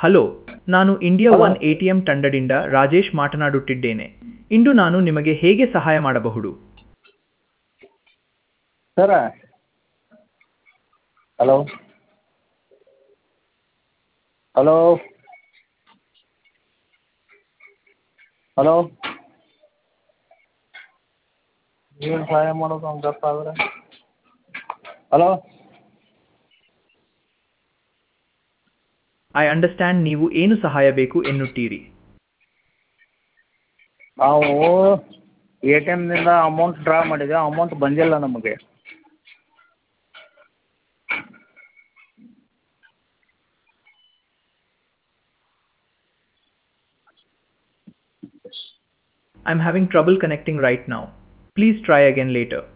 hello ನಾನು India one A T M ತಂಡದಿಂದ ರಾಜೇಶ್ ಮಾತನಾಡುತ್ತಿದ್ದೇನೆ ಇಂದು ನಾನು ನಿಮಗೆ ಹೇಗೆ ಸಹಾಯ ಮಾಡಬಹುದು ಸರ ಹಲೋ ಹಲೋ ಹಲೋ ಏನು ಸಹಾಯ ಮಾಡೋದು ಅವ್ನು ಗೊತ್ತಾದ್ರೆ ಹಲೋ ಐ ಅಂಡರ್ಸ್ಟ್ಯಾಂಡ್ ನೀವು ಏನು ಸಹಾಯ ಬೇಕು ಎನ್ನುತ್ತೀರಿ ನಾವು ಎ ಟಿ ಎಮ್ನಿಂದ ಅಮೌಂಟ್ ಡ್ರಾ ಮಾಡಿದ್ವಿ ಅಮೌಂಟ್ ಬಂದಿಲ್ಲ ನಮಗೆ I am having trouble connecting right now please try again litre